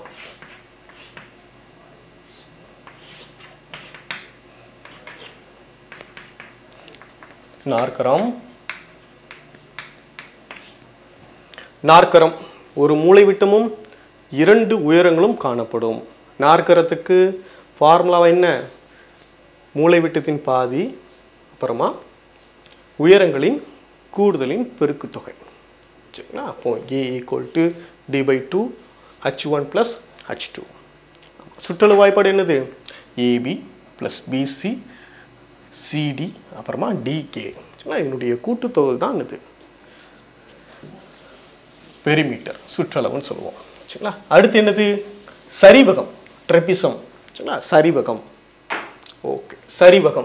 நாற்கரம் நாற்கரம் ஒரு மூளை விட்டமும் இரண்டு உயரங்களும் காணப்படும் நாற்கரத்துக்கு ஃபார்முலா என்ன மூளை விட்டத்தின் பாதி அப்புறமா உயரங்களின் கூடுதலின் பெருக்கு தொகை சரிங்களா அப்போ A equal to D by two H one plus H two சுற்றளவு வாய்ப்பாடு என்னது ஏபி ப்ளஸ் பிசி சிடி அப்புறமா டிகே சரிங்களா இதனுடைய கூட்டுத்தொகை தான் இது பெரிமீட்டர் சுற்றளவுன்னு சொல்லுவோம் சரிங்களா அடுத்து என்னது சரிவகம் ட்ரெபிசம் சரிங்களா சரிவகம் ஓகே சரிவகம்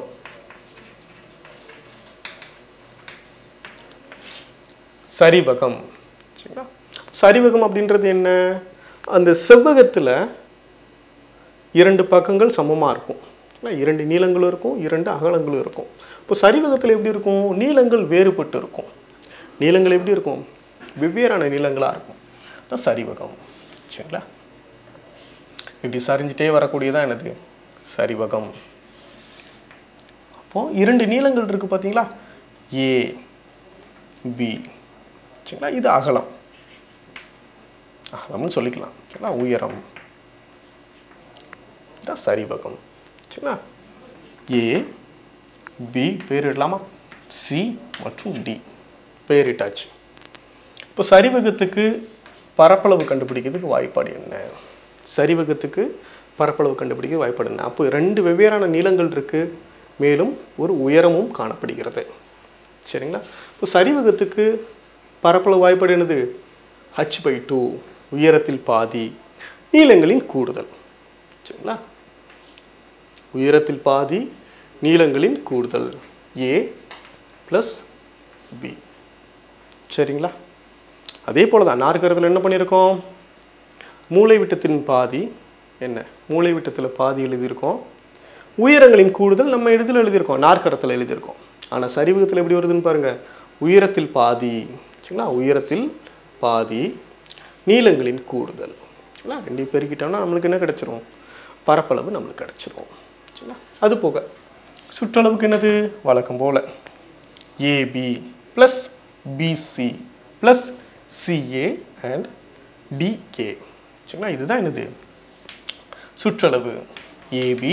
சரிவகம் சரிங்களா சரிவகம் அப்படின்றது என்ன அந்த செவ்வகத்தில் இரண்டு பக்கங்கள் சமமாக இருக்கும் சரிங்களா? இரண்டு நீளங்களும் இருக்கும் இரண்டு அகலங்களும் இருக்கும் இப்போ சரிவகத்தில் எப்படி இருக்கும் நீளங்கள் வேறுபட்டு இருக்கும் நீளங்கள் எப்படி இருக்கும் வெவ்வேறான நீளங்களாக இருக்கும் அதான் சரிவகம் சரிங்களா இப்படி சரிஞ்சிட்டே வரக்கூடியதான் என்னது சரிவகம் அப்போ இரண்டு நீளங்கள் இருக்கு பார்த்தீங்களா ஏ பி சரிங்களா இது அகலம் அகலம்னு சொல்லிக்கலாம் சரிங்களா உயரம் இதான் சரிவகம் சரிங்களா ஏ பி பேரிடலாமா சி மற்றும் டி பேரிட்டாச்சு இப்போ சரிவகத்துக்கு பரப்பளவு கண்டுபிடிக்கிறதுக்கு வாய்ப்பாடு என்ன சரிவகத்துக்கு பரப்பளவு கண்டுபிடிக்க வாய்ப்பாடு என்ன அப்போ ரெண்டு வெவ்வேறான நீளங்கள் இருக்கு மேலும் ஒரு உயரமும் காணப்படுகிறது சரிங்களா இப்போ சரிவகத்துக்கு பரப்பளவு வாய்ப்பாடு என்னது ஹச் பை டூ உயரத்தில் பாதி நீளங்களின் கூடுதல் சரிங்களா உயரத்தில் பாதி நீளங்களின் கூடுதல் ஏ ப்ளஸ் பி சரிங்களா அதே போல தான் நாற்கரத்தில் என்ன பண்ணியிருக்கோம் மூளை விட்டத்தின் பாதி என்ன மூளை விட்டத்தில் பாதி எழுதியிருக்கோம் உயரங்களின் கூடுதல் நம்ம இடத்துல எழுதியிருக்கோம் நாற்கரத்தில் எழுதியிருக்கோம் ஆனால் சரிவகத்தில் எப்படி வருதுன்னு பாருங்க உயரத்தில் பாதி சரிங்களா உயரத்தில் பாதி நீளங்களின் கூடுதல் சரிங்களா ரெண்டையும் பெருக்கிட்டோம்னா நம்மளுக்கு என்ன கிடைச்சிரும் பரப்பளவு நம்மளுக்கு கிடச்சிரும் சரிங்களா அது போக சுற்றளவுக்கு என்னது வழக்கம் போல் AB plus BC plus CA and DK சரிங்களா இதுதான் என்னது சுற்றளவு AB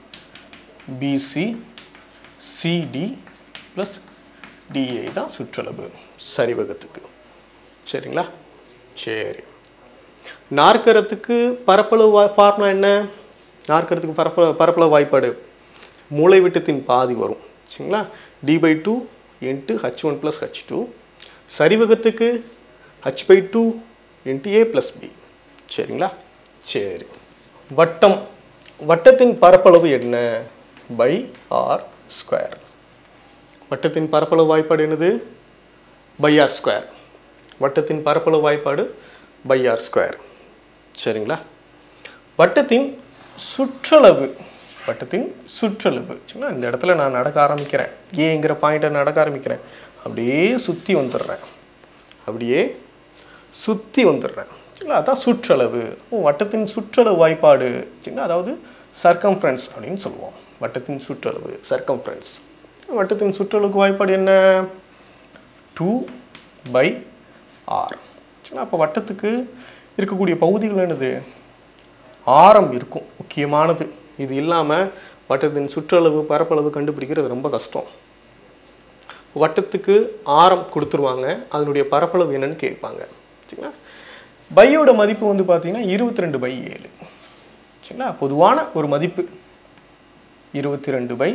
BC CD plus DA தான் சுற்றளவு சரிவகத்துக்கு சரிங்களா சரி நாற்கரத்துக்கு பரப்பளவு வா- ஃபார்முலா என்ன நாற்கரத்துக்கு பரப்ப பரப்பளவு வாய்ப்பாடு மூளை விட்டத்தின் பாதி வரும் சரிங்களா D by two into H one plus H two சரிவகத்துக்கு H by two into A plus B சரிங்களா சரி வட்டம் வட்டத்தின் பரப்பளவு என்ன பை ஆர் ஸ்கொயர் வட்டத்தின் பரப்பளவு வாய்ப்பாடு என்னது பை ஆர் ஸ்கொயர் வட்டத்தின் பரப்பளவு வாய்ப்பாடு பை ஆர் ஸ்கொயர் சரிங்களா வட்டத்தின் சுற்றளவு வட்டத்தின் சுற்றளவு சரிங்களா இந்த இடத்துல நான் நடக்க ஆரம்பிக்கிறேன் ஏங்கிற பாயிண்ட்டை நடக்க ஆரம்பிக்கிறேன் அப்படியே சுற்றி வந்துடுறேன் அப்படியே சுற்றி வந்துடுறேன் சரிங்களா அதான் சுற்றளவு அப்போ வட்டத்தின் சுற்றளவு வாய்ப்பாடு சரிங்களா அதாவது சர்க்கம்ஃபரன்ஸ் அப்படின்னு சொல்லுவோம் வட்டத்தின் சுற்றளவு சர்க்கம்ஃபரன்ஸ் வட்டத்தின் சுற்றளவுக்கு வாய்ப்பாடு என்ன டூ பை ஆர் சரிங்களா அப்போ வட்டத்துக்கு இருக்கக்கூடிய பகுதிகள் என்னது ஆரம் இருக்கும் முக்கியமானது இது இல்லாமல் வட்டத்தின் சுற்றளவு பரப்பளவு கண்டுபிடிக்கிறது ரொம்ப கஷ்டம் வட்டத்துக்கு ஆரம் கொடுத்துருவாங்க அதனுடைய பரப்பளவு என்னன்னு கேட்பாங்க சரிங்களா பையோட மதிப்பு வந்து பார்த்தீங்கன்னா இருபத்தி ரெண்டு பை ஏழு சரிங்களா பொதுவான ஒரு மதிப்பு இருபத்தி ரெண்டு பை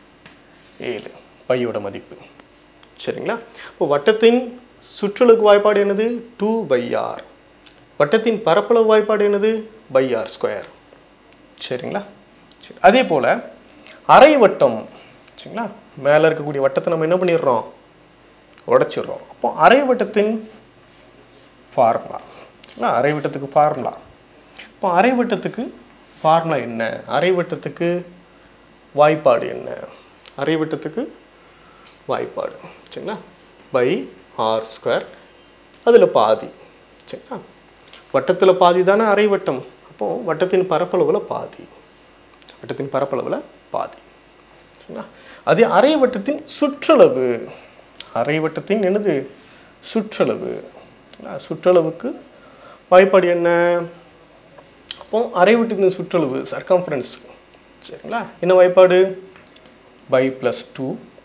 ஏழு பையோட மதிப்பு சரிங்களா இப்போ வட்டத்தின் சுற்றளவுக்கு வாய்ப்பாடு என்னது டூ பை ஆர் வட்டத்தின் பரப்பளவு வாய்ப்பாடு என்னது பை ஆர் ஸ்கொயர் சரிங்களா சரி அதே போல் அரை வட்டம் சரிங்களா மேலே இருக்கக்கூடிய வட்டத்தை நம்ம என்ன பண்ணிடுறோம் உடைச்சிடுறோம் அப்போ அரை வட்டத்தின் ஃபார்முலா சரிங்களா அரை வட்டத்துக்கு ஃபார்முலா இப்போ அரை வட்டத்துக்கு ஃபார்முலா என்ன அரை வட்டத்துக்கு வாய்ப்பாடு என்ன அரை வட்டத்துக்கு வாய்ப்பாடு சரிங்களா பை ஆர் ஸ்கொயர் அதில் பாதி சரிங்களா வட்டத்தில் பாதி தானே அரை வட்டம் அப்போது வட்டத்தின் பரப்பளவில் பாதி வட்டத்தின் பரப்பளவில் பாதி சரிங்களா அதே அரை வட்டத்தின் சுற்றளவு அரை வட்டத்தின் என்னது சுற்றளவு சரிங்களா? சுற்றளவுக்கு வாய்ப்பாடு என்ன அப்போ அரை வட்டத்தின் சுற்றளவு சர்க்கம்ஃபரன்ஸ் சரிங்களா என்ன வாய்ப்பாடு pi plus two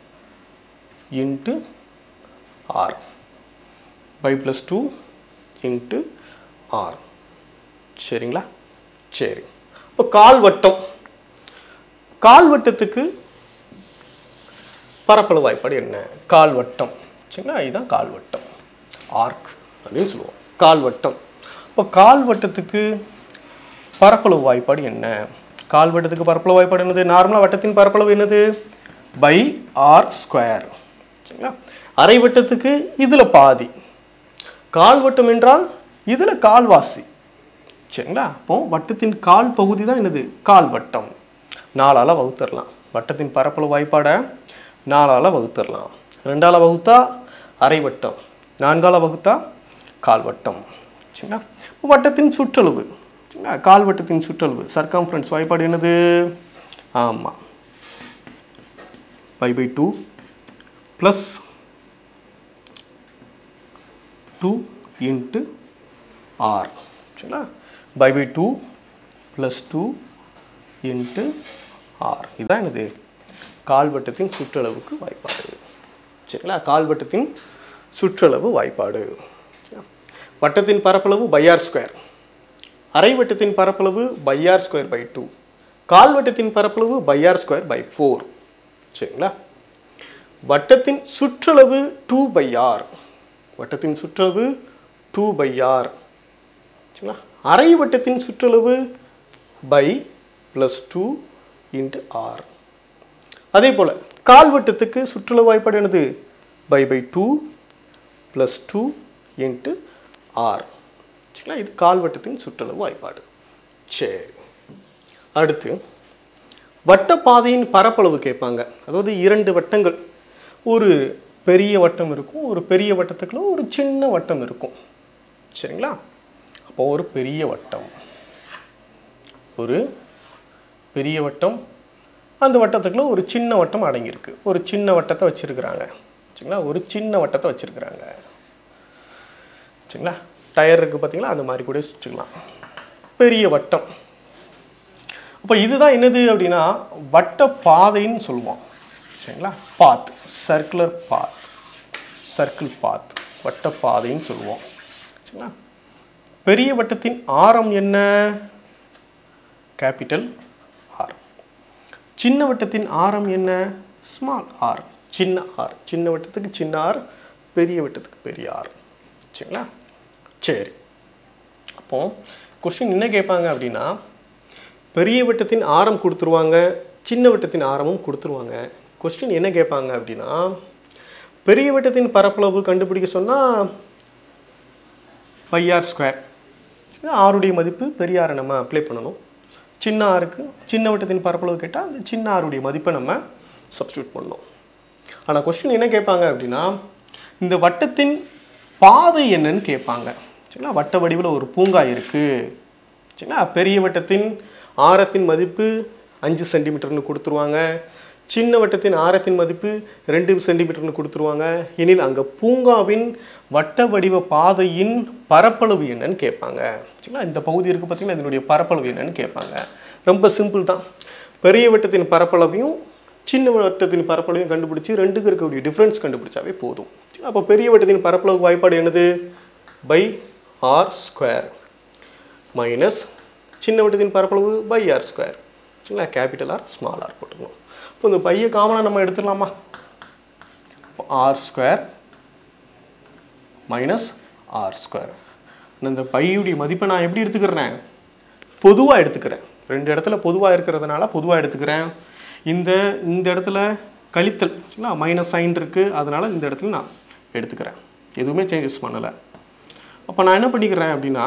into R pi plus two into R சரிங்களா சரி இப்போ கால் வட்டம் கால் வட்டத்துக்கு பரப்பளவு வாய்ப்பாடு என்ன கால் வட்டம் சரிங்களா இதுதான் கால் வட்டம் ஆர்க் அப்படின்னு சொல்லுவோம் கால் வட்டம் இப்போ கால் வட்டத்துக்கு பரப்பளவு வாய்ப்பாடு என்ன கால் வட்டத்துக்கு பரப்பளவு வாய்ப்பாடு என்னது நார்மலாக வட்டத்தின் பரப்பளவு என்னது பை ஆர் ஸ்கொயர் சரிங்களா அரை வட்டத்துக்கு இதில் பாதி கால் வட்டம் என்றால் இதில் கால்வாசி சரிங்களா அப்போ வட்டத்தின் கால் பகுதி தான் என்னது கால் வட்டம் நாலால் வகுத்தரலாம் வட்டத்தின் பரப்பளவு வாய்ப்பாடை நாலால் வகுத்தரலாம் ரெண்டால் வகுத்தா அரை வட்டம் நான்கால் வகுத்தா கால் வட்டம் சரிங்களா இப்போ வட்டத்தின் சுற்றளவு சரிங்களா கால் வட்டத்தின் சுற்றளவு சர்க்கம்ஃபரன்ஸ் வாய்ப்பாடு என்னது ஆமாம் pi by two plus two into R சரிங்களா pi by two plus two into R இதுதான் என்னது கால்வட்டத்தின் சுற்றளவுக்கு வாய்ப்பாடு சரிங்களா கால்வட்டத்தின் சுற்றளவு வாய்ப்பாடு சரிங்களா? வட்டத்தின் பரப்பளவு பையார் ஸ்கொயர் அரை வட்டத்தின் பரப்பளவு பையார் ஸ்கொயர் பை டூ கால்வட்டத்தின் பரப்பளவு பையார் ஸ்கொயர் பை ஃபோர் சரிங்களா வட்டத்தின் சுற்றளவு டூ பை ஆர் வட்டத்தின் சுற்றளவு டூ பை ஆர் சரிங்களா அரை வட்டத்தின் சுற்றளவு pi plus two into R அதே போல் கால் வட்டத்துக்கு சுற்றளவு வாய்ப்பாடு என்னது pi by two plus two into R சரிங்களா இது கால் வட்டத்தின் சுற்றளவு வாய்ப்பாடு சரி அடுத்து வட்டப்பாதையின் பரப்பளவு கேட்பாங்க அதாவது இரண்டு வட்டங்கள் ஒரு பெரிய வட்டம் இருக்கும் ஒரு பெரிய வட்டத்துக்குள்ள ஒரு சின்ன வட்டம் இருக்கும் சரிங்களா அப்போ ஒரு பெரிய வட்டம் ஒரு பெரிய வட்டம் அந்த வட்டத்துக்குள்ள ஒரு சின்ன வட்டம் அடங்கியிருக்கு ஒரு சின்ன வட்டத்தை வச்சிருக்கிறாங்க சரிங்களா ஒரு சின்ன வட்டத்தை வச்சிருக்கிறாங்க சரிங்களா டயர் இருக்குது பார்த்தீங்களா அந்த மாதிரி கூட வச்சுக்கலாம் பெரிய வட்டம் அப்போ இதுதான் என்னது அப்படின்னா வட்ட பாதைன்னு சொல்லுவோம் சரிங்களா பாத் சர்க்குலர் பாத் சர்க்கிள் பாத் வட்ட பாதைன்னு சொல்லுவோம் சரிங்களா பெரிய வட்டத்தின் ஆரம் என்ன கேபிட்டல் ஆர் சின்ன வட்டத்தின் ஆரம் என்ன ஸ்மால் ஆர் சின்ன ஆர் சின்ன வட்டத்துக்கு சின்ன ஆர் பெரிய வட்டத்துக்கு பெரிய ஆர் சரிங்களா சரி அப்போ கொஸ்டின் என்ன கேட்பாங்க அப்படின்னா பெரிய வட்டத்தின் ஆரம் கொடுத்துருவாங்க சின்ன வட்டத்தின் ஆரமும் கொடுத்துருவாங்க கொஸ்டின் என்ன கேட்பாங்க அப்படின்னா பெரிய வட்டத்தின் பரப்பளவு கண்டுபிடிக்க சொன்னால் பையார் ஸ்கொயர் ஆருடைய மதிப்பு பெரிய ஆரை நம்ம அப்ளை பண்ணணும் சின்ன ஆருக்கு சின்ன வட்டத்தின் பரப்பளவு கேட்டால் அந்த சின்ன ஆருடைய மதிப்பை நம்ம சப்ஸ்டியூட் பண்ணணும் ஆனால் கொஸ்டின் என்ன கேட்பாங்க அப்படின்னா இந்த வட்டத்தின் பாதை என்னன்னு கேட்பாங்க சரிங்களா வட்ட வடிவில் ஒரு பூங்கா இருக்குது சரிங்களா பெரிய வட்டத்தின் ஆரத்தின் மதிப்பு அஞ்சு சென்டிமீட்டர்னு கொடுத்துருவாங்க சின்ன வட்டத்தின் ஆரத்தின் மதிப்பு ரெண்டு சென்டிமீட்டர்னு கொடுத்துருவாங்க எனில் அங்கே பூங்காவின் வட்ட வடிவ பாதையின் பரப்பளவு என்னன்னு கேட்பாங்க சரிங்களா இந்த பகுதி இருக்குது பார்த்தீங்கன்னா இதனுடைய பரப்பளவு என்னன்னு கேட்பாங்க ரொம்ப சிம்பிள் தான் பெரிய வட்டத்தின் பரப்பளவையும் சின்ன வட்டத்தின் பரப்பளவையும் கண்டுபிடிச்சி ரெண்டுக்கு இருக்கக்கூடிய டிஃப்ரென்ஸ் கண்டுபிடிச்சாவே போதும் அப்போ பெரிய வட்டத்தின் பரப்பளவு வாய்ப்பாடு என்னது பை ஆர் ஸ்கொயர் மைனஸ் சின்ன வட்டத்தின் பரப்பளவு பை ஆர் ஸ்கொயர் சரிங்களா கேபிட்டல் ஆர் ஸ்மால் ஆர் போட்டுக்கணும் இப்போ இந்த பையை காமனாக நம்ம எடுத்துடலாமா R square minus R square இந்த பையுடைய மதிப்பை நான் எப்படி எடுத்துக்கிறேன் பொதுவாக எடுத்துக்கிறேன் ரெண்டு இடத்துல பொதுவாக இருக்கிறதுனால பொதுவாக எடுத்துக்கிறேன் இந்த இந்த இடத்துல கழித்தல் சரிங்களா மைனஸ் சைன் இருக்குது அதனால் இந்த இடத்துல நான் எடுத்துக்கிறேன் எதுவுமே சேஞ்சஸ் பண்ணலை அப்போ நான் என்ன பண்ணிக்கிறேன் அப்படின்னா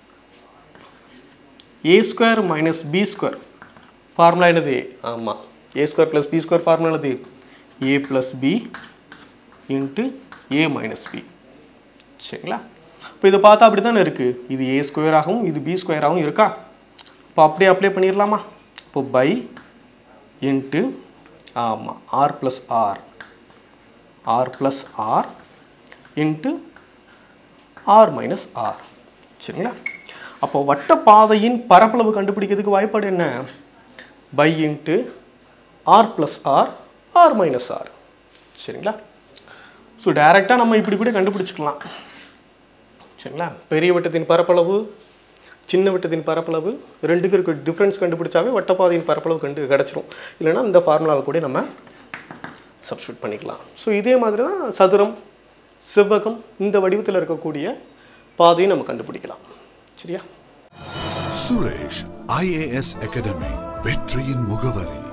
A square minus B square formula என்னது ஆமாம் A square plus B square formula என்னது A plus B into A minus B சரிங்களா இப்போ இதை பார்த்தா அப்படி தானே இருக்குது இது ஏ ஸ்கொயராகவும் இது பி ஸ்கொயராகவும் இருக்கா இப்போ அப்படியே அப்ளை பண்ணிடலாமா இப்போ பை இன்ட்டு ஆமாம் R plus R R plus R into R minus R சரிங்களா அப்போ வட்ட பாதையின் பரப்பளவு கண்டுபிடிக்கிறதுக்கு வாய்ப்பாடு என்ன pi into R plus R R minus R சரிங்களா ஸோ டைரெக்டாக நம்ம இப்படி கூட கண்டுபிடிச்சிக்கலாம் சரிங்களா பெரிய வட்டத்தின் பரப்பளவு சின்ன வட்டத்தின் பரப்பளவு ரெண்டுக்கு இருக்க டிஃப்ரென்ஸ் கண்டுபிடிச்சாவே வட்டப்பாதையின் பரப்பளவு கண்டு கிடச்சிரும் இல்லைன்னா இந்த ஃபார்முலாவில் கூட நம்ம சப்ஸ்டியூட் பண்ணிக்கலாம் ஸோ இதே மாதிரி தான் சதுரம் செவ்வகம் இந்த வடிவத்தில் இருக்கக்கூடிய பாதையை நம்ம கண்டுபிடிக்கலாம் சரியா சுரேஷ் ஐஏஎஸ் அகாடமி வெற்றியின் முகவரி